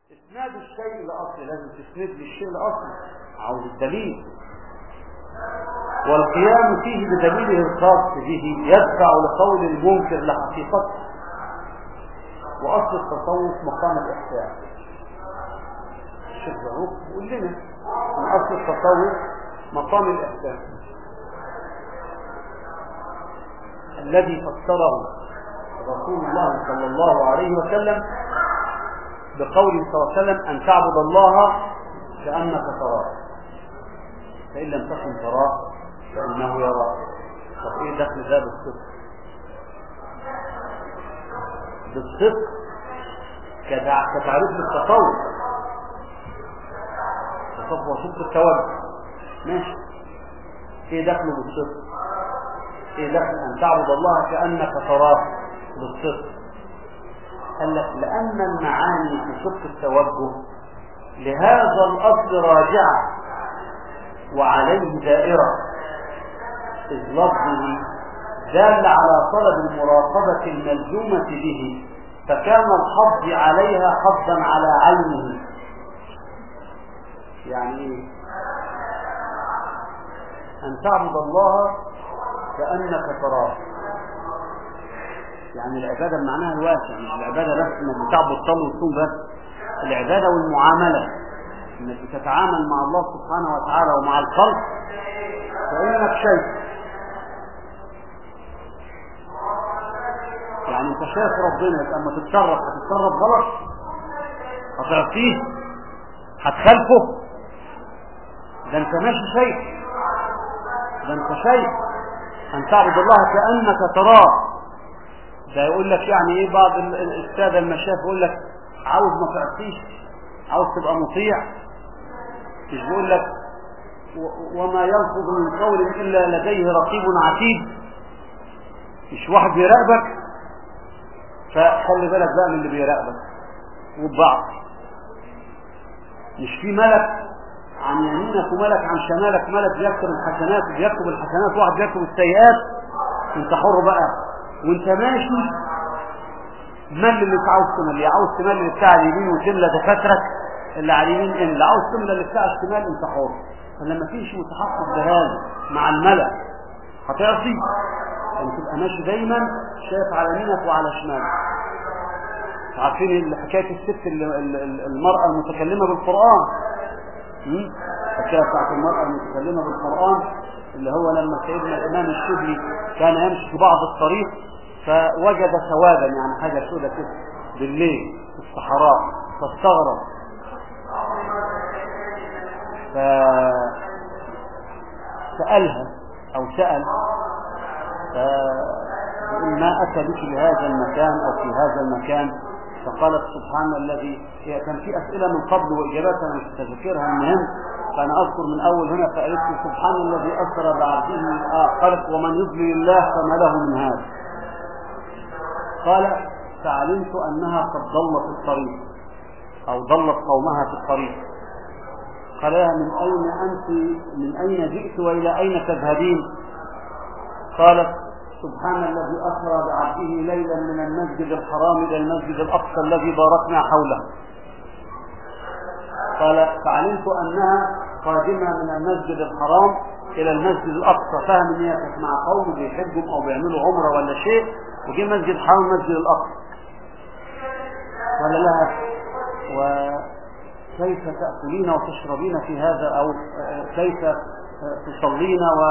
اسناد الشيء لأصل لازم تسند للشيء لأصل عاوز الدليل والقيام فيه بدليله الخاص به يدفع لقول المنكر لحقيقته وأصل التصوف مقام الإحسان الشيخ زروق يقول لنا من أصل التصوف مقام الإحسان الذي فسره رسول الله صلى الله عليه وسلم بقوله صلى الله عليه وسلم أن تعبد الله كأنك تراه فإن لم تكن تراه فإنه يراك طب إيه دخل ده بالصدق بالصدق كتعريف للتصوف التصوف هو صدق التوجه ماشي ايه دخله بالصدق ايه دخل ان تعبد الله كانك تراه بالصدق قال لك لان المعاني في صدق التوجه لهذا الاصل راجعه وعليه دائره اذ لفظه دال على طلب المراقبه الملزومه به فكان الحظ عليها حظا على عينه يعني ايه ان تعبد الله كانك تراه يعني العباده بمعناها الواسع مش العباده بس انك بتعبد تصلي وتصوم بس العباده والمعامله انك بتتعامل مع الله سبحانه وتعالى ومع الخلق كانك شيء يعني انت شايف ربنا يبقى اما تتصرف هتتصرف غلط هتعصيه هتخالفه ده انت ماشي شيء ده انت شيء ان تعبد الله كانك تراه ده يقول لك يعني ايه بعض الساده المشايخ يقول لك عاوز ما تعصيش عاوز تبقى مطيع مش بيقول لك وما يلفظ من قول الا لديه رقيب عتيد مش واحد بيراقبك فخلي بالك بقى من اللي بيراقبك وبعض مش في ملك عن يمينك وملك عن شمالك ملك بيكتب الحسنات وبيكتب الحسنات واحد بيكتب السيئات انت حر بقى وانت ماشي مل اللي انت عاوز تملي عاوز تملي بتاع اليمين وتملى دفاترك اللي على اليمين املى عاوز تملى اللي بتاع الشمال انت حر فلما تمشي متحقق بهذا مع الملأ هتعصي يعني تبقى ماشي دايما شايف على يمينك وعلى شمالك عارفين حكايه الست المراه المتكلمه بالقران الحكايه بتاعت المراه المتكلمه بالقران اللي هو لما سيدنا الامام الشبلي كان يمشي في بعض الطريق فوجد سوادا يعني حاجه سودة كده بالليل في الصحراء فاستغرب فسألها أو سأل ما أتى بك لهذا المكان أو في هذا المكان فقالت سبحان الذي هي كان في أسئلة من قبل وإجابات أنا مش متذكرها المهم فأنا أذكر من أول هنا فقالت سبحان الذي أسرى بعبده آه قالت ومن يضلل الله فما له من هذا قال فعلمت أنها قد ضلت الطريق أو ضلت قومها في الطريق قال لها من أين أنت من أين جئت وإلى أين تذهبين قالت سبحان الذي أسرى بعبده ليلا من المسجد الحرام إلى المسجد الأقصى الذي باركنا حوله قال فعلمت أنها قادمة من المسجد الحرام إلى المسجد الأقصى فهم إن هي كانت مع قوم بيحجوا أو بيعملوا عمرة ولا شيء وجي مسجد الحرام المسجد الأقصى قال لها وكيف تأكلين وتشربين في هذا أو كيف تصلين و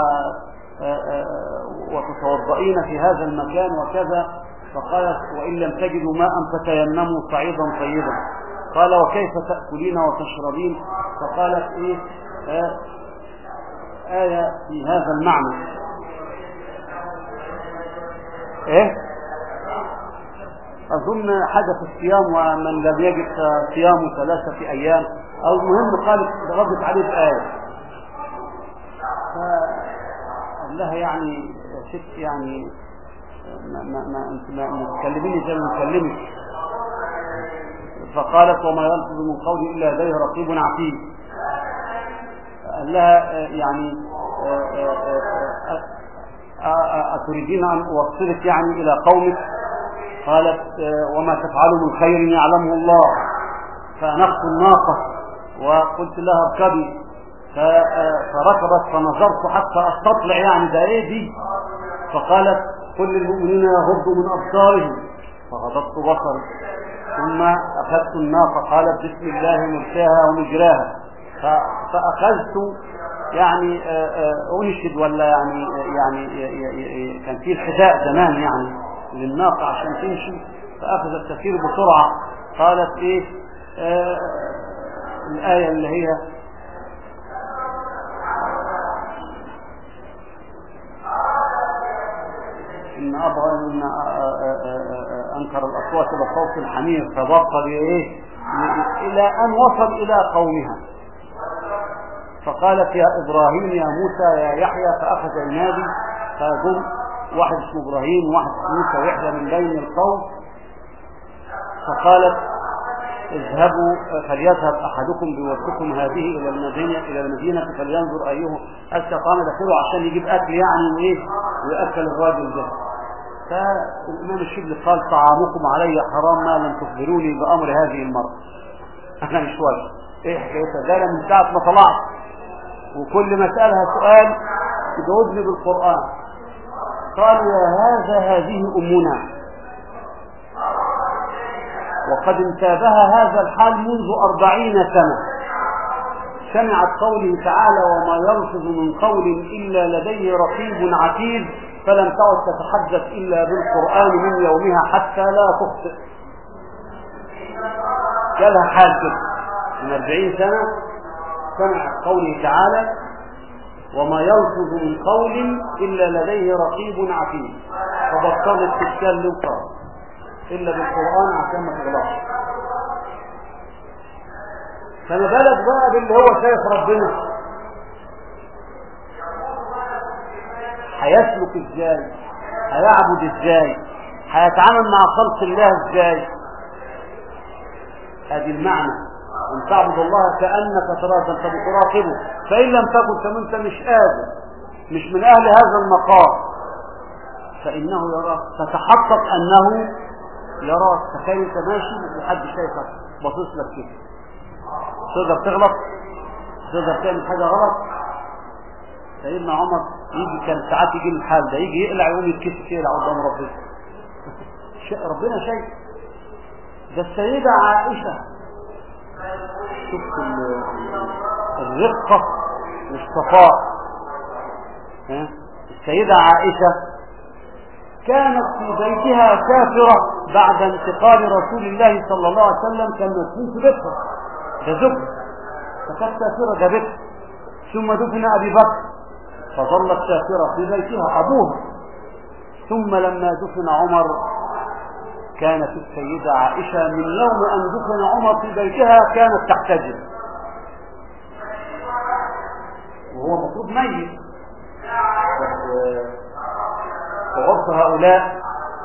وتتوضئين في هذا المكان وكذا فقالت وإن لم تجدوا ماء فتيمموا صعيدا طيبا قال وكيف تأكلين وتشربين فقالت إيه آه آية في هذا المعنى إيه أظن حاجة في الصيام ومن لم يجد صيام ثلاثة أيام أو المهم قالت ردت عليه بآية قال لها يعني ست يعني ما ما ما انت ما, ما تكلميني زي ما بكلمك فقالت وما يلفظ من قولي الا لديه رقيب عتيد قال لها يعني أتريدين أن أوصلك يعني إلى قومك قالت وما تفعلوا من خير يعلمه الله فأنقت الناقة وقلت لها اركبي فركبت فنظرت حتى استطلع يعني ده ايه دي فقالت كل المؤمنين يغضوا من ابصارهم فغضبت بصري ثم اخذت الناقه قالت بسم الله مرساها ومجراها فاخذت يعني انشد ولا يعني يعني كان في الحذاء زمان يعني للناقه عشان تمشي فاخذت تسير بسرعه قالت ايه آه الايه اللي هي ان ابغى ان انكر الاصوات لصوت الحمير فبطل ايه الى ان وصل الى قومها فقالت يا ابراهيم يا موسى يا يحيى فاخذ ينادي فجم واحد اسمه ابراهيم وواحد اسمه موسى ويحيى من بين القوم فقالت اذهبوا فليذهب احدكم بوردكم هذه الى المدينه الى المدينه فلينظر ايه اسكى طعام داخله عشان يجيب اكل يعني وايه وياكل الراجل ده فالامام الشبلي قال طعامكم علي حرام ما لم تخبروني بامر هذه المراه انا مش واجب ايه حكايتها ده من ساعه ما طلعت وكل ما اسالها سؤال تجاوبني بالقران قالوا يا هذا هذه امنا وقد انتابها هذا الحال منذ أربعين سنة سمعت قوله تعالى وما يلفظ من قول إلا لديه رقيب عتيد فلم تعد تتحدث إلا بالقرآن من يومها حتى لا تخطئ جالها حال كده من أربعين سنة سمعت قوله تعالى وما يلفظ من قول إلا لديه رقيب عتيد فبطلت تتكلم خالص إلا بالقرآن عشان ما تغلطش فما بالك بقى باللي هو شايف ربنا هيسلك ازاي هيعبد ازاي هيتعامل مع خلق الله ازاي ادي المعنى ان تعبد الله كانك تراه انت بتراقبه فان لم تكن كما انت مش قادر مش من اهل هذا المقام فانه يراك تتحقق انه يراك تخيل انت ماشي وحد شايفك باصص لك كده تقدر تغلط تقدر تعمل حاجه غلط سيدنا عمر يجي كان ساعات يجي الحال ده يجي يقلع يقوم يتكسف يقلع قدام ربنا ربنا شايف ده السيدة عائشة شفت الرقة والصفاء السيدة عائشة كانت في بيتها كافرة بعد انتقال رسول الله صلى الله عليه وسلم كان مسلم في بيتها ده زوج فكانت كافرة ده بيتها ثم دفن أبي بكر فظلت كافرة في بيتها أبوها ثم لما دفن عمر كانت السيدة عائشة من يوم أن دفن عمر في بيتها كانت تحتجب وهو المفروض ميت في عرف هؤلاء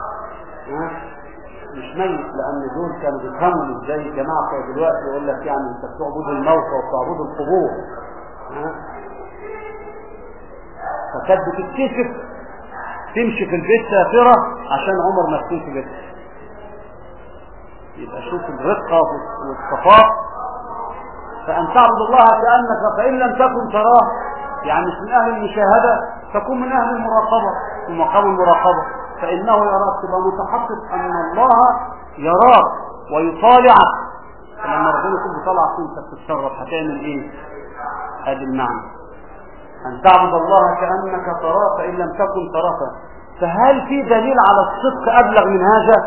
مش ميت لان دول كانوا بيفهموا ازاي الجماعه بتوع دلوقتي يقول لك يعني انت بتعبد الموتى وبتعبد القبور فكانت بتتكسف تمشي في البيت سافره عشان عمر مسكين في بيتها يبقى شوف الرقه والصفاء فان تعبد الله كانك فان لم تكن تراه يعني مش من اهل المشاهده تكون من اهل المراقبه في مقام المراقبه فانه يراك تبقى متحقق ان الله يراك ويطالعك فلما ربنا يكون بيطلعك انت بتتصرف هتعمل ايه؟ هذا المعنى ان تعبد الله كانك تراه فان لم تكن تراه فهل في دليل على الصدق ابلغ من هذا؟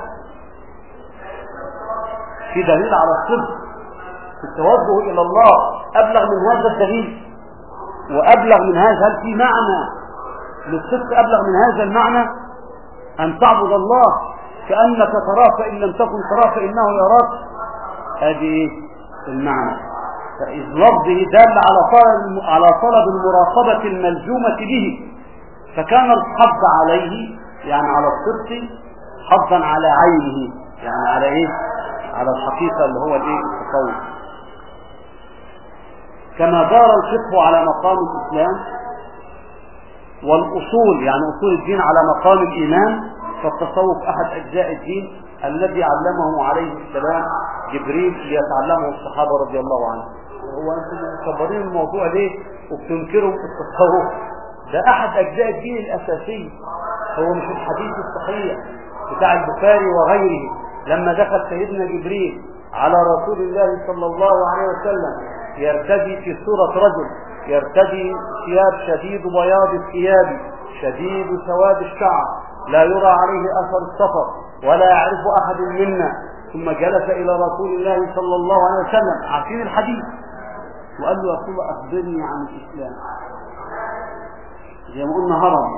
في دليل على الصدق في التوجه الى الله ابلغ من هذا الدليل وابلغ من هذا هل في معنى للصدق ابلغ من هذا المعنى ان تعبد الله كانك تراه فان لم تكن تراه فانه يراك هذه المعنى فاذ لفظه دال على طلب على طلب المراقبه الملزومه به فكان الحظ عليه يعني على الصدق حظا على عينه يعني على ايه على الحقيقه اللي هو الايه التصور كما دار الفقه على مقام الإسلام والأصول يعني أصول الدين على مقام الإيمان فالتصوف أحد أجزاء الدين الذي علمه عليه السلام جبريل ليتعلمه الصحابة رضي الله عنهم هو انتم مكبرين الموضوع ليه وبتنكروا التصوف ده احد اجزاء الدين الاساسي هو مش الحديث الصحيح بتاع البخاري وغيره لما دخل سيدنا جبريل على رسول الله صلى الله عليه وسلم يرتدي في صورة رجل يرتدي ثياب شديد بياض الثياب شديد سواد الشعر لا يرى عليه اثر السفر ولا يعرف احد منا ثم جلس الى رسول الله صلى الله عليه وسلم عارفين الحديث وقال له يا رسول الله اخبرني عن الاسلام زي ما قلنا هرم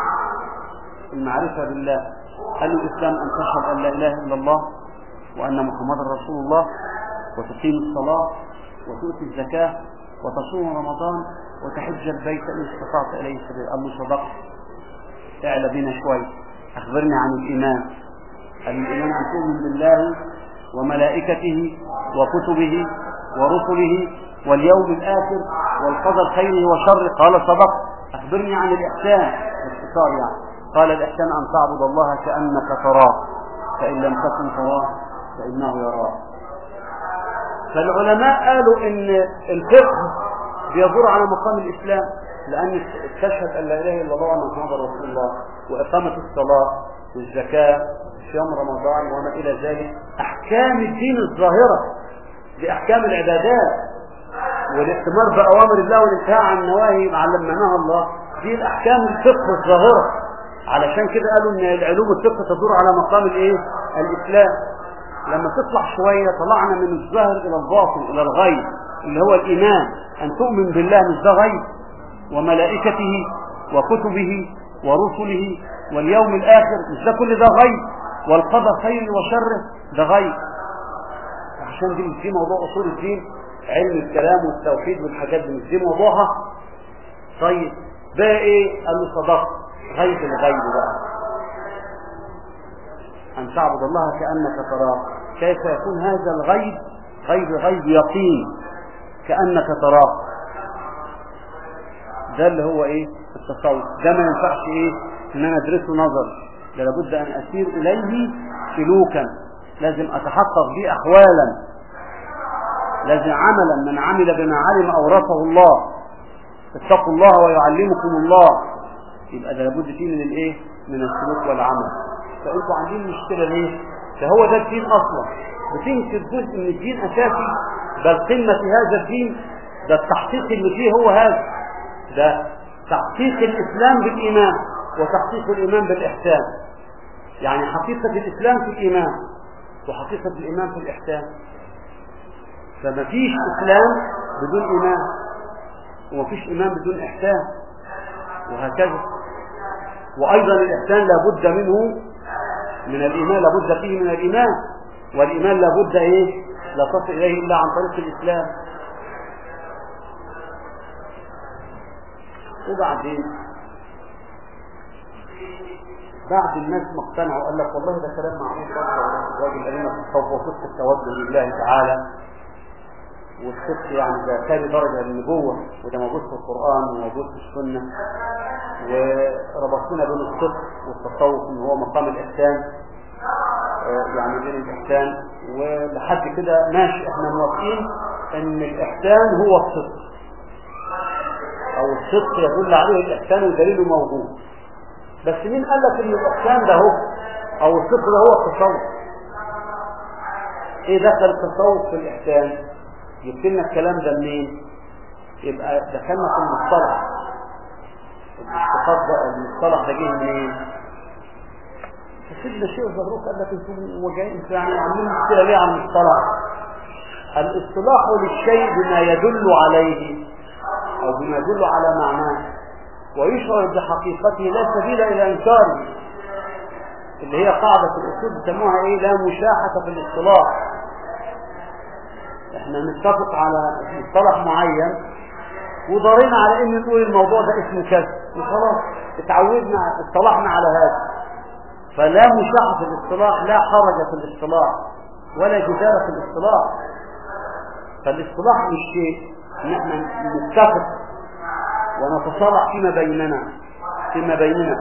المعرفه بالله قال له الاسلام ان تشهد ان لا اله الا الله وان محمدا رسول الله وتقيم الصلاه وتؤتي الزكاه وتصوم رمضان وتحج البيت ان استطعت اليه سبيلا قال له صدقت اعلى بنا شوي اخبرني عن الايمان قال الايمان ان تؤمن بالله وملائكته وكتبه ورسله واليوم الاخر والقدر خيره وشره قال صدقت اخبرني عن الاحسان باختصار يعني قال الاحسان ان تعبد الله كانك تراه فان لم تكن تراه فانه يراك فالعلماء قالوا ان الفقه بيدور على مقام الاسلام لان تشهد ان لا اله الا الله وان محمد رسول الله واقامه الصلاه والزكاه صيام رمضان وما الى ذلك احكام الدين الظاهره باحكام العبادات والاستمار باوامر الله والانتهاء عن النواهي مع لما نهى الله دي الاحكام الفقه الظاهره علشان كده قالوا ان العلوم الفقه تدور على مقام الايه الاسلام لما تطلع شويه طلعنا من الظاهر الى الباطن الى الغيب اللي هو الايمان ان تؤمن بالله مش ده غيب وملائكته وكتبه ورسله واليوم الاخر مش ده كل ده غيب والقضاء خير وشره ده غيب عشان دي في موضوع اصول الدين علم الكلام والتوحيد والحاجات دي مش دي موضوعها طيب بقى ايه قال له صدقت غيب الغيب بقى أن تعبد الله كأنك تراه كيف يكون هذا الغيب غيب غيب يقين كأنك تراه ده اللي هو ايه التصوف ده ما ينفعش ايه ان انا ادرسه نظر ده لابد ان اسير اليه سلوكا لازم اتحقق به احوالا لازم عملا من عمل بما علم اورثه الله اتقوا الله ويعلمكم الله يبقى ده لابد فيه من الايه من السلوك والعمل فانتوا عاملين مشكله ليه ده هو ده الدين اصلا بتنكر جزء من الدين اساسي بل قمه هذا الدين ده التحقيق اللي فيه هو هذا ده تحقيق الاسلام بالايمان وتحقيق الايمان بالاحسان يعني حقيقه الاسلام في الايمان وحقيقه الايمان في الاحسان فما فيش اسلام بدون ايمان وما فيش ايمان بدون احسان وهكذا وايضا الاحسان لابد منه من الايمان لابد فيه من الايمان والايمان لابد ايه لا تصل اليه الا عن طريق الاسلام وبعدين بعد الناس ما اقتنعوا قال لك والله ده كلام معقول الراجل قال لنا التصوف وصدق التوجه لله تعالى والصدق يعني ده ثاني درجه للنبوه وده موجود في القران وموجود في السنه وربطنا بين الصدق والتصوف ان هو مقام الاحسان يعني بين الاحسان ولحد كده ماشي احنا موافقين ان الاحسان هو الصدق او الصدق يدل عليه الاحسان ودليله موجود بس مين قال لك ان الاحسان ده هو او الصدق ده هو التصوف ايه دخل التصوف في الاحسان جبت لنا الكلام ده منين يبقى دخلنا في المصطلح الاشتقاق ده المصطلح ده جه منين سيدنا الشيخ زهروك قال لك انتم وجايين انتوا يعني عاملين مشكله ليه على المصطلح الاصطلاح للشيء بما يدل عليه او بما يدل على معناه ويشعر بحقيقته لا سبيل الى انكاره اللي هي قاعده في الاصول بيسموها ايه لا مشاحه في الاصطلاح احنا نتفق على مصطلح معين وضارين على ان نقول الموضوع ده اسمه كذا وخلاص اتعودنا اصطلحنا على هذا فلا مشاحة في الاصطلاح لا حرج في الاصطلاح ولا جدال في الاصطلاح فالاصطلاح مش شيء ان احنا نتفق ونتصالح فيما بيننا فيما بيننا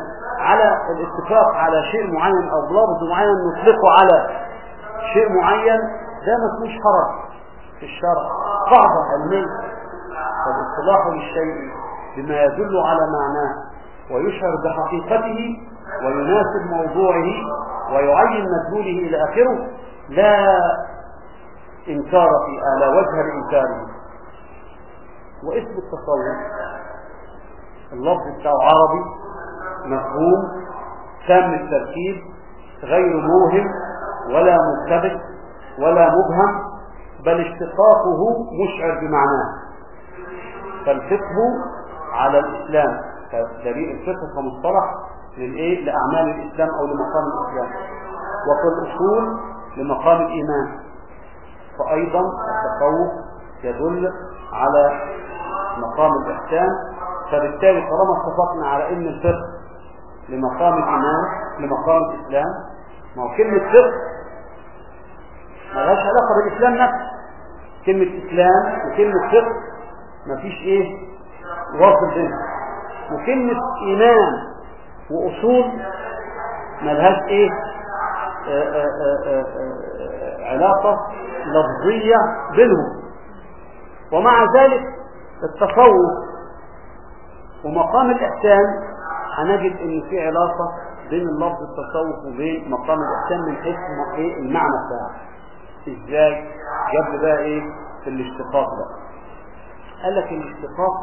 على الاتفاق على شيء معين او لفظ معين نطلقه على شيء معين ده ما اسموش حرج في الشرع قاعدة علمية فالاصطلاح للشيء بما يدل على معناه ويشعر بحقيقته ويناسب موضوعه ويعين مدلوله إلى آخره لا إنكار في على وجه الإنكار واسم التصوف اللفظ بتاعه عربي مفهوم تام التركيب غير موهم ولا مرتبط ولا مبهم بل اشتقاقه مشعر بمعناه فالفقه على الإسلام دليل الفقه كمصطلح للايه لاعمال الاسلام او لمقام الاسلام وفي الاصول لمقام الايمان فايضا التصوف يدل على مقام الاحسان فبالتالي طالما اتفقنا على ان الفقه لمقام الايمان لمقام الاسلام ما هو كلمه فقه ما لهاش علاقه بالاسلام نفسه كلمه اسلام وكلمه فقه ما فيش ايه واصل بينهم وكلمه ايمان واصول ملهاش ايه آآ آآ آآ علاقة لفظية بينهم ومع ذلك التصوف ومقام الإحسان هنجد ان في علاقة بين اللفظ التصوف وبين مقام الإحسان من حيث ايه المعنى بتاعه ازاي جاب بقى ايه في الاشتقاق ده قال لك الاشتقاق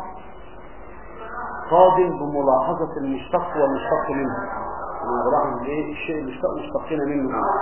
قادم بملاحظة المشتق والمشتق منه أنا بلاحظ إيه الشيء المشتق مشتقين منه إيه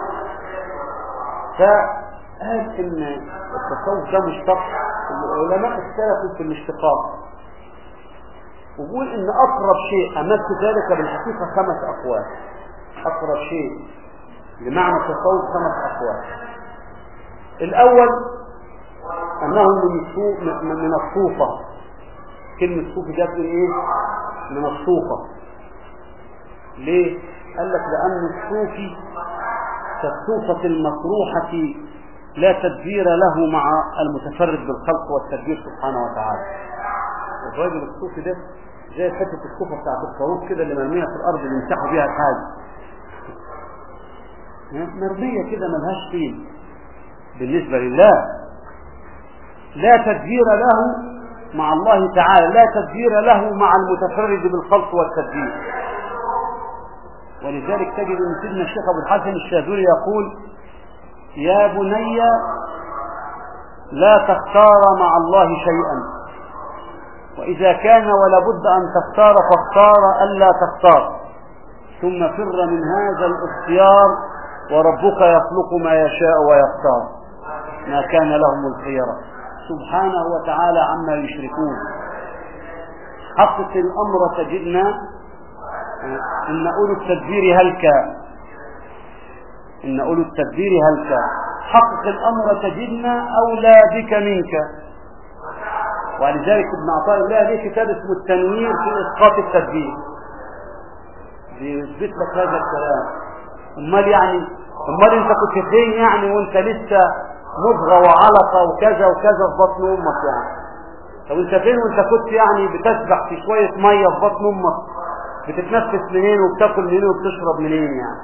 فقال إن التصوف ده مشتق العلماء اختلفوا في الاشتقاق وبقول إن أقرب شيء أمس ذلك بالحقيقة خمس أقوال أقرب شيء لمعنى التصوف خمس أقوال الأول أنه من من الصوفة كلمة صوفي جت من ايه من الصوفة ليه قال لك لأن الصوفي كالصوفة المطروحة لا تدبير له مع المتفرد بالخلق والتدبير سبحانه وتعالى الراجل الصوفي ده زي حتة الصوفة بتاعت الخروف كده اللي مرمية في الأرض اللي يمسحوا بيها الحاجة مرمية كده ملهاش قيمة بالنسبة لله لا تدبير له مع الله تعالى لا تدبير له مع المتفرد بالخلق والتدبير ولذلك تجد ان سيدنا الشيخ ابو الحسن الشاذلي يقول يا بني لا تختار مع الله شيئا واذا كان ولابد ان تختار فاختار الا تختار ثم فر من هذا الاختيار وربك يخلق ما يشاء ويختار ما كان لهم الخيره سبحانه وتعالى عما يشركون حقق الأمر تجدنا إن أولو التدبير هلكا إن أولو التدبير هلكا حقق الأمر تجدنا أولى بك منك ولذلك ابن عطاء الله ليه كتاب اسمه التنوير في إسقاط التدبير بيثبت لك هذا الكلام امال يعني امال انت كنت فين يعني وانت لسه مضغة وعلقة وكذا وكذا في بطن امك يعني طب انت فين وانت كنت يعني بتسبح في شوية مية في بطن امك بتتنفس منين وبتاكل منين وبتشرب منين يعني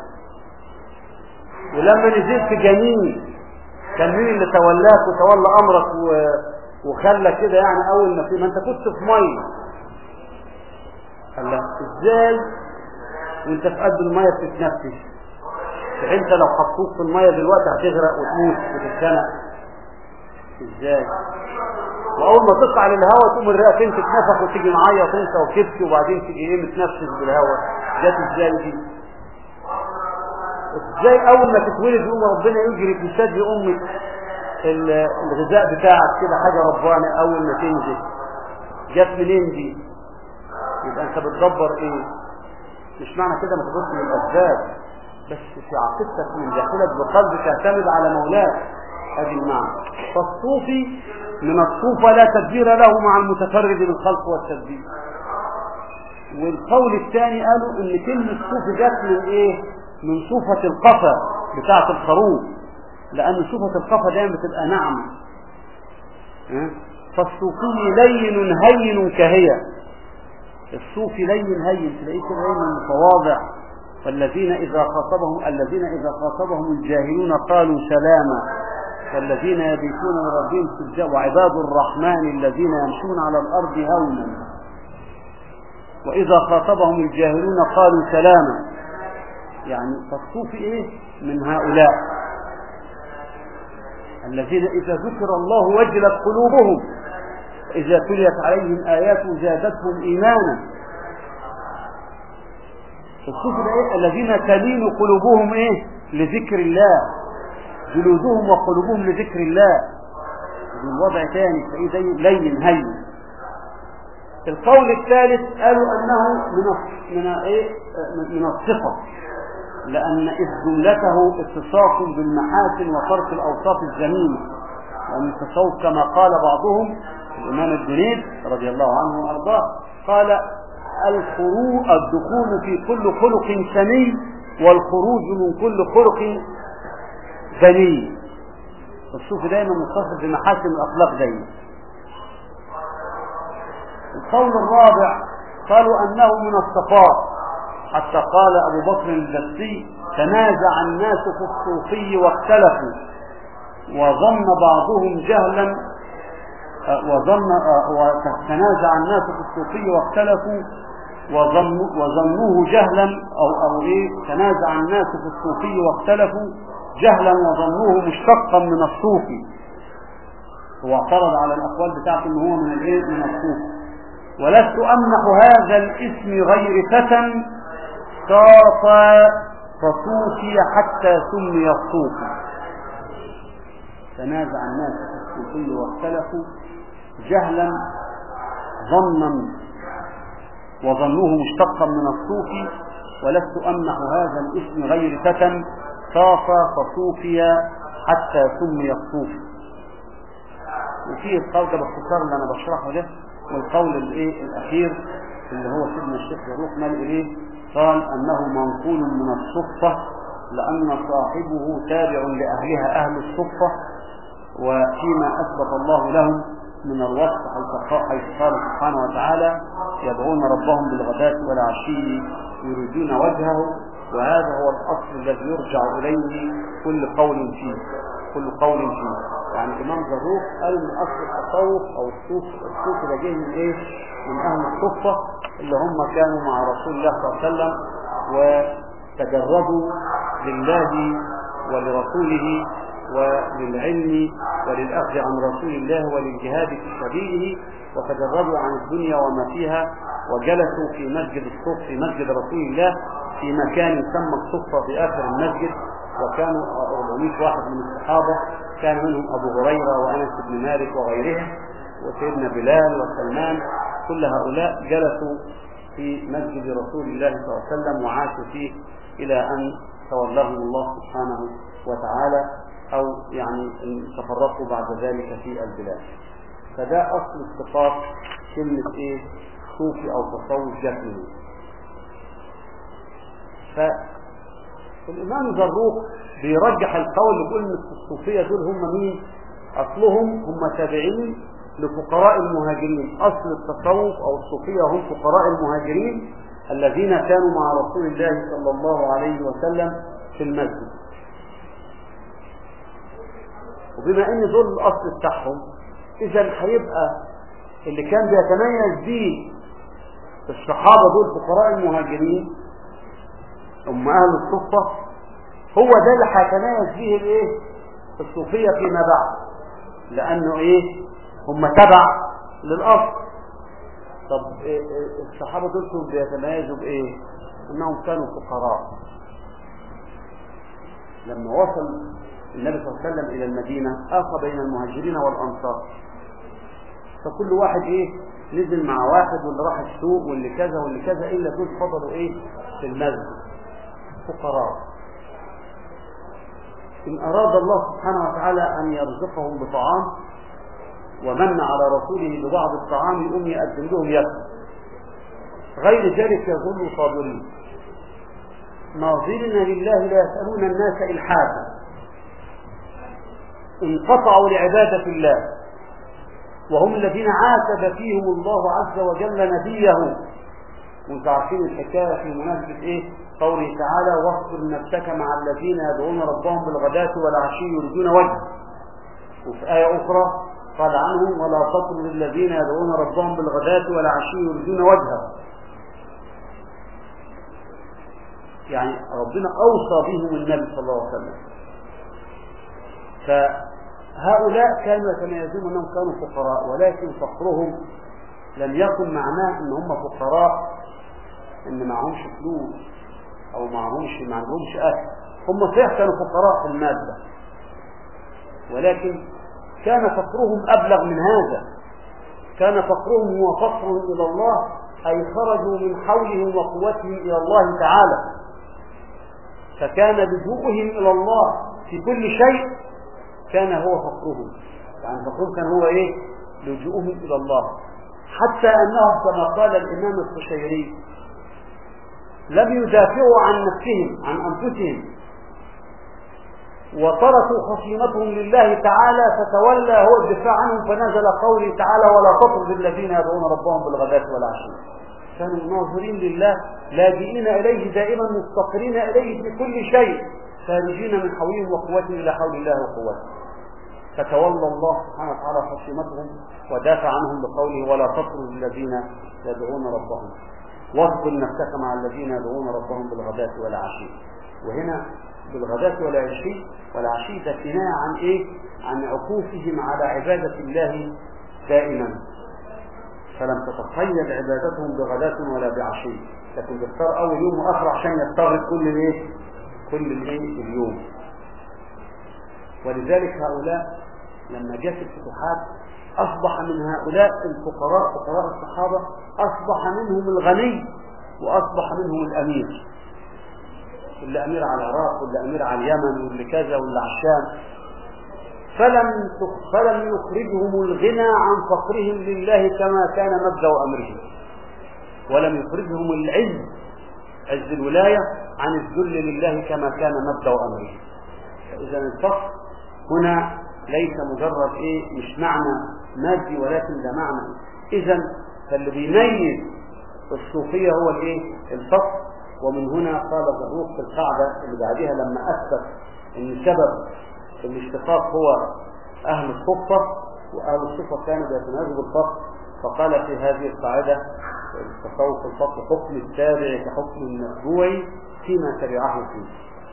ولما نزلت جنين كان مين اللي تولاك وتولى امرك و... وخلى كده يعني اول ما في ما انت كنت في ميه قال لك ازاي وانت في قلب الميه بتتنفس انت لو حطوك في الميه دلوقتي هتغرق وتموت وتتخنق ازاي واول ما تطلع للهواء تقوم الرئتين تتنفخ وتيجي معيط انت وكبت وبعدين تيجي ايه متنفس بالهواء جت ازاي دي ازاي اول ما تتولد يقوم ربنا يجري في ثدي امك الغذاء بتاعك كده حاجه ربانه اول ما تنزل جت منين دي يبقى انت بتدبر ايه مش معنى كده ما تبص للاسباب بس في عقيدتك من داخلك بقلبك تعتمد على مولاك هذه المعنى فالصوفي من الصوفة لا تدبير له مع المتفرد بالخلق والتدبير والقول الثاني قالوا ان كلمة صوفي جت من ايه من صوفة القفا بتاعة الخروف لان صوفة القفا دايما بتبقى ناعمة فالصوفي لين هين كهي الصوفي لين هين تلاقيه كده دايما متواضع والذين إذا خاطبهم الذين إذا خاطبهم الجاهلون قالوا سلاما والذين يبيتون لربهم سجدا وعباد الرحمن الذين يمشون على الأرض هونا وإذا خاطبهم الجاهلون قالوا سلاما يعني فالصوفي إيه من هؤلاء الذين إذا ذكر الله وجلت قلوبهم إذا تليت عليهم آياته زادتهم إيمانا الصوفي إيه؟ الذين تلين قلوبهم إيه لذكر الله جلودهم وقلوبهم لذكر الله من وضع ثاني تلاقيه لين هين القول الثالث قالوا انه من من ايه من الصفه لان اذ جملته اتصاف بالمحاسن وترك الاوصاف الذميمه ومن التصوف كما قال بعضهم الامام الجنيد رضي الله عنه وارضاه قال الخروج الدخول في كل خلق سني والخروج من كل خلق ذني الصوفي دايما متصف بمحاسن الاخلاق دايما القول الرابع قالوا انه من الصفاء حتى قال ابو بكر البسي تنازع الناس في الصوفي واختلفوا وظن بعضهم جهلا وظن وتنازع الناس في الصوفي واختلفوا وظن وظنوه جهلا او او ايه تنازع الناس في الصوفي واختلفوا جهلا وظنوه مشتقا من الصوفي هو اعترض على الاقوال بتاعته ان هو من الايه من الصوفي ولست امنح هذا الاسم غير فتى صاف فصوفي حتى سمي الصوفي تنازع الناس في الصوفي واختلفوا جهلا ظنا وظنوه مشتقا من الصوفي ولست امنح هذا الاسم غير فتى صاف فصوفي حتى سمي الصوفي وفي القول ده باختصار اللي انا بشرحه ده والقول الايه الاخير اللي هو سيدنا الشيخ يروح مال اليه قال انه منقول من الصفه لان صاحبه تابع لاهلها اهل الصفه وفيما اثبت الله لهم من الوصف حيث قال سبحانه وتعالى يدعون ربهم بالغداة والعشي يريدون وجهه وهذا هو الأصل الذي يرجع إليه كل قول فيه كل قول فيه يعني الإمام زروق قال من أصل التصوف أو الصوف الصوف ده جه من إيه؟ من أهل الصفة اللي هم كانوا مع رسول الله صلى الله عليه وسلم وتجردوا لله ولرسوله وللعلم وللأخذ عن رسول الله وللجهاد في سبيله وتجردوا عن الدنيا وما فيها وجلسوا في مسجد الصف في مسجد رسول الله في مكان يسمى الصفة في آخر المسجد وكانوا 400 واحد من الصحابة كان منهم أبو هريرة وأنس بن مالك وغيرهم وسيدنا بلال وسلمان كل هؤلاء جلسوا في مسجد رسول الله صلى الله عليه وسلم وعاشوا فيه إلى أن تولهم الله سبحانه وتعالى أو يعني تفرقوا بعد ذلك في البلاد فده أصل اتفاق كلمة إيه صوفي أو تصوف جهمي فالإمام زروق بيرجح القول يقول إن الصوفية دول هم مين؟ أصلهم هم تابعين لفقراء المهاجرين أصل التصوف أو الصوفية هم فقراء المهاجرين الذين كانوا مع رسول الله صلى الله عليه وسلم في المسجد وبما ان دول الاصل بتاعهم اذا هيبقى اللي كان بيتميز بيه الصحابه دول فقراء المهاجرين هم اهل الصفه هو ده اللي هيتميز بيه الايه الصوفيه فيما بعد لانه ايه هم تبع للاصل طب إيه إيه الصحابه دول كانوا بيتميزوا بايه انهم كانوا فقراء لما وصل النبي صلى الله عليه وسلم الى المدينه اخى بين المهاجرين والانصار فكل واحد ايه نزل مع واحد واللي راح السوق واللي كذا واللي كذا الا دول فضلوا ايه في المسجد فقراء ان اراد الله سبحانه وتعالى ان يرزقهم بطعام ومن على رسوله ببعض الطعام يقوم يقدم لهم ياكل غير ذلك يظل صابرين ناظرين لله لا يسالون الناس الحافا انقطعوا لعبادة الله وهم الذين عاتب فيهم الله عز وجل نبيه وانتم عارفين الحكايه في مناسبه ايه قوله تعالى واصبر نفسك مع الذين يدعون ربهم بالغداة والعشي يريدون وجهه وفي آية أخرى قال عنهم ولا تطل للذين يدعون ربهم بالغداة والعشي يريدون وجهه يعني ربنا أوصى بهم النبي صلى الله عليه وسلم فهؤلاء كانوا يتميزون أنهم كانوا فقراء ولكن فقرهم لم يكن معناه أن هم فقراء أن معهمش فلوس أو معهمش ما عندهمش أكل هم صحيح كانوا فقراء في المادة ولكن كان فقرهم أبلغ من هذا كان فقرهم هو فقر إلى الله أي خرجوا من حولهم وقوتهم إلى الله تعالى فكان لجوءهم إلى الله في كل شيء كان هو فقرهم يعني فقرهم كان هو إيه لجوءهم إلى الله حتى أنهم كما قال الإمام القشيري لم يدافعوا عن نفسهم عن أنفسهم وتركوا خصيمتهم لله تعالى فتولى هو الدفاع عنهم فنزل قوله تعالى ولا تطرد الذين يدعون ربهم بالغداة والعشي كانوا ناظرين لله لاجئين إليه دائما مفتقرين إليه في كل شيء خارجين من حولهم وقوتهم إلى حول الله وقوته فتولى الله سبحانه وتعالى خصيمتهم ودافع عنهم بقوله ولا تطرد الذين يدعون ربهم واصبر نفسك مع الذين يدعون ربهم بالغداة والعشي وهنا بالغداة والعشي والعشي ده كناية عن ايه عن عكوفهم على عبادة الله دائما فلم تتقيد عبادتهم بغداة ولا بعشي لكن بيختار اول يوم واخر عشان يضطر كل الايه كل الايه اليوم ولذلك هؤلاء لما جاءت الفتوحات أصبح من هؤلاء الفقراء فقراء الصحابة أصبح منهم الغني وأصبح منهم الأمير اللي أمير على العراق واللي أمير على اليمن واللي كذا واللي على الشام فلم فلم يخرجهم الغنى عن فقرهم لله كما كان مبدأ أمرهم ولم يخرجهم العز عز الولاية عن الذل لله كما كان مبدأ أمرهم فإذا الفقر هنا ليس مجرد ايه مش معنى مادي ولكن ده معنى اذا فاللي بيميز الصوفيه هو الايه الفقر ومن هنا قال زروق في القاعده اللي بعدها لما اثبت ان سبب الاشتقاق هو اهل الصفه واهل الصفه كانوا بيتميزوا بالفقر فقال في هذه القاعده التصوف الفقر حكم التابع كحكم المتبوع فيما تبعه فيه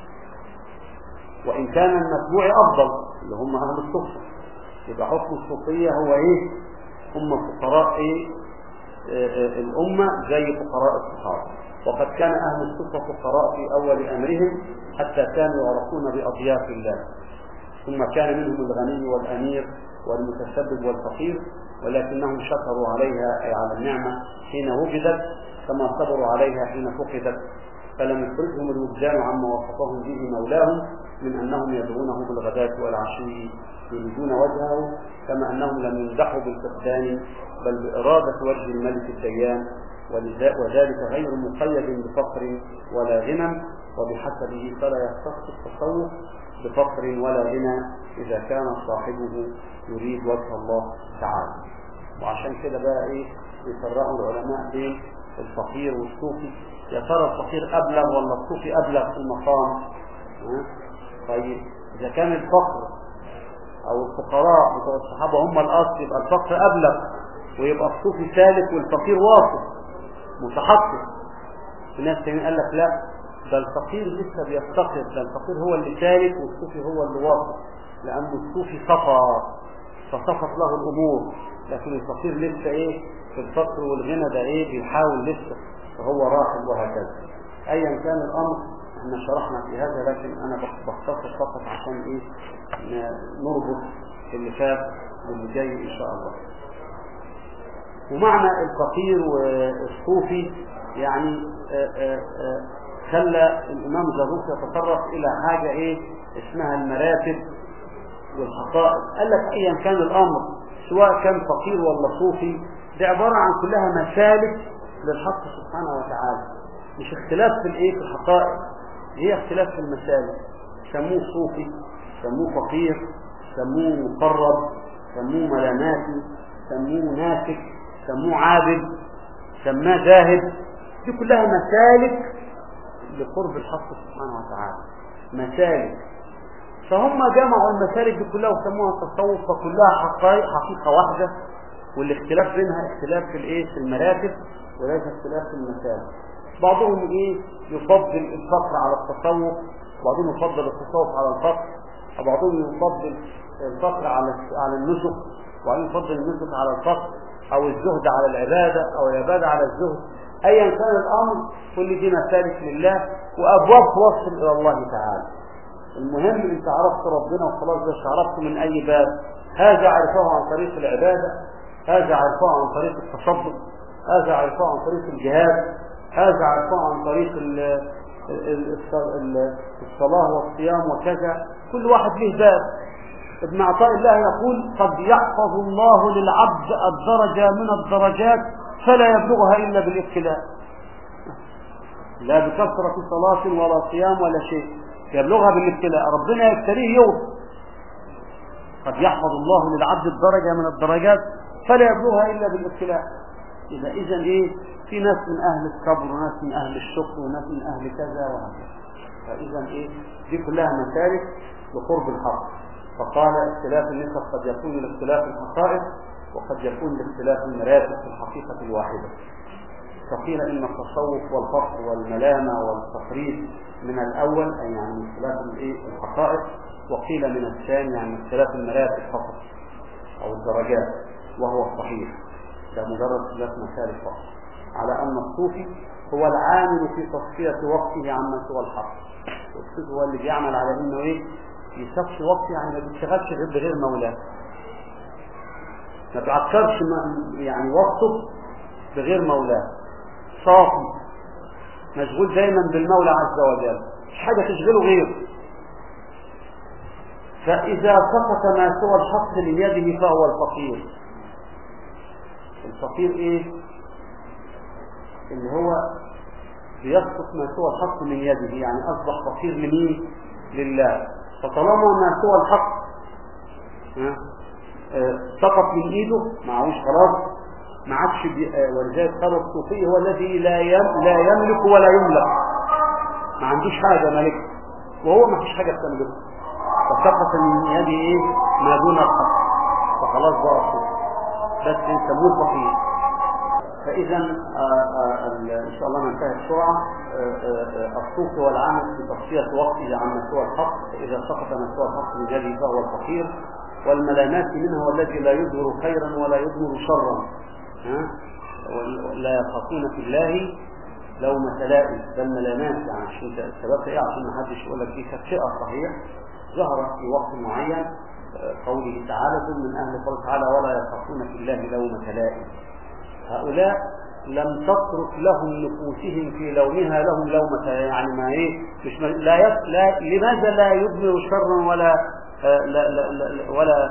وإن كان المتبوع أفضل اللي هم أهل الصفة يبقى حكم الصوفية هو إيه هم فقراء إيه آه الأمة زي فقراء الصحابة وقد كان أهل الصفة فقراء في أول أمرهم حتى كانوا يعرفون بأضياف الله ثم كان منهم الغني والأمير والمتسبب والفقير ولكنهم شكروا عليها أي على النعمة حين وجدت كما صبروا عليها حين فقدت فلم يخرجهم الوجدان عما وصفهم به مولاهم من أنهم يدعونه بالغداة والعشي يريدون وجهه كما أنهم لم يمدحوا بالفقدان بل بإرادة وجه الملك الديان وذلك غير مقيد بفقر ولا غنى وبحسبه فلا يختص التصوف بفقر ولا غنى إذا كان صاحبه يريد وجه الله تعالى وعشان كده بقى إيه يفرقوا العلماء بين الفقير والصوفي يا ترى الفقير أبلغ ولا الصوفي أبلغ في المقام ها؟ طيب إذا كان الفقر أو الفقراء بتوع الصحابة هم الأصل يبقى الفقر أبلغ ويبقى الصوفي ثالث والفقير واصل متحقق في ناس تانيين قال لك لا ده الفقير لسه بيفتقر ده الفقير هو اللي ثالث والصوفي هو اللي واصل لأن الصوفي صفى فصفت له الأمور لكن الفقير لسه إيه في الفقر والغنى ده إيه بيحاول لسه فهو راحل وهكذا أيا كان الأمر احنا شرحنا في هذا لكن أنا بختصر فقط عشان إيه نربط اللي فات واللي جاي إن شاء الله ومعنى الفقير والصوفي يعني آآ آآ خلى الإمام زاروك يتطرق إلى حاجة إيه اسمها المراتب والحقائق قال لك أيا كان الأمر سواء كان فقير ولا صوفي دي عبارة عن كلها مسالك للحق سبحانه وتعالى مش اختلاف في الايه في الحقائق هي اختلاف في المسالك سموه صوفي سموه فقير سموه مقرب سموه ملاماتي سموه ناسك سموه عابد سماه زاهد دي كلها مسالك لقرب الحق سبحانه وتعالى مسالك فهم جمعوا المسالك دي كلها وسموها التصوف فكلها حقائق حقيقة واحدة والاختلاف بينها اختلاف في الايه في المراتب وليس اختلاف في المسالك بعضهم ايه يفضل الفقر على التصوف بعضهم يفضل التصوف على الفقر وبعضهم يفضل الفقر على على النسك وبعضهم يفضل النسك على الفقر او الزهد على العبادة او العبادة على الزهد ايا كان الامر كل دي مسالك لله وابواب توصل الى الله تعالى المهم انت عرفت ربنا وخلاص بس عرفت من اي باب هذا عرفه عن طريق العبادة هذا عرفه عن طريق التصدق هذا عرفه عن طريق الجهاد هذا عرفه عن طريق الصلاة والصيام وكذا كل واحد له باب ابن عطاء الله يقول قد يحفظ الله للعبد الدرجة من الدرجات فلا يبلغها إلا بالابتلاء لا بكثرة صلاة ولا صيام ولا شيء يبلغها بالابتلاء ربنا يبتليه يوم قد يحفظ الله للعبد الدرجة من الدرجات فلا يبلغها إلا بالابتلاء إذا إذا إيه في ناس من أهل الصبر وناس من أهل الشكر وناس من أهل كذا وهكذا فإذا إيه دي كلها مسالك لقرب الحق فقال اختلاف النسب قد يكون لاختلاف الحقائق وقد يكون لاختلاف المراتب في الحقيقة الواحدة فقيل إن التصوف والفقر والملامة والتقريب من الأول أي يعني من اختلاف الحقائق وقيل من الثاني يعني اختلاف المراتب فقط أو الدرجات وهو الصحيح ده مجرد اختلاف مسالك فقط على أن الصوفي هو العامل في تصفية وقته عما سوى الحق والصوفي هو اللي بيعمل على انه ايه يصفي وقته يعني ما بيشتغلش غير بغير مولاه ما بيعكرش يعني وقته بغير مولاه صافي مشغول دايما بالمولى عز وجل مش حاجة تشغله غيره فإذا سقط ما سوى الحق من يده فهو الفقير الفقير ايه اللي هو بيسقط ما سوى الحق من يده يعني أصبح فقير لمين لله فطالما ما سوى الحق سقط من ايده معهوش خلاص ما عادش ولذلك قال الصوفي هو الذي لا لا يملك ولا يملك ما عندوش حاجه ملك وهو ما فيش حاجه بتملكه فسقط من يده ايه ما دون الحق فخلاص بقى الصوفي بس يسموه فقير فاذا ان شاء الله ننتهي بسرعه الصوفي والعمل في تصفيه وقته عما سوى الحق فاذا سقط ما سوى الحق من يده فهو الفقير والملامات منه هو الذي لا يظهر خيرا ولا يظهر شرا لا يخافون في الله لومة لائم ده الملامات يعني عشان السبب ايه عشان ما حدش يقول لك دي كانت فئه صحيح ظهرت في وقت معين قوله تعالى من اهل قوله تعالى ولا يخافون في الله لومة لائم هؤلاء لم تترك لهم نفوسهم في لومها لهم لومة يعني ما ايه مش لا, يف... لا لماذا لا يضمر شرا ولا لا لا لا ولا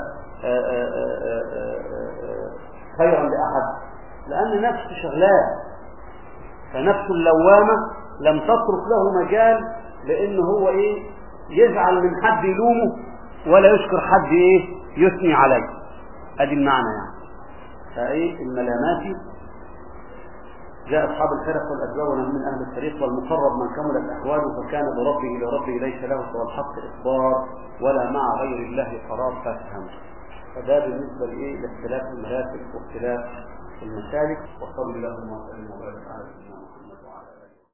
خيرا لأحد لأن نفسه شغلاه فنفس اللوامة لم تترك له مجال لأن هو إيه يزعل من حد يلومه ولا يشكر حد إيه يثني عليه أدي المعنى يعني فإيه الملامات جاء أصحاب الفرق والأجواء من أهل الطريق والمقرب من كملت أحواله فكان بربه لربه ليس له سوى الحق إخبار ولا مع غير الله قرار فافهم فده بالنسبة لإيه لاختلاف المراتب واختلاف المسالك وصلى اللهم وسلم وبارك على سيدنا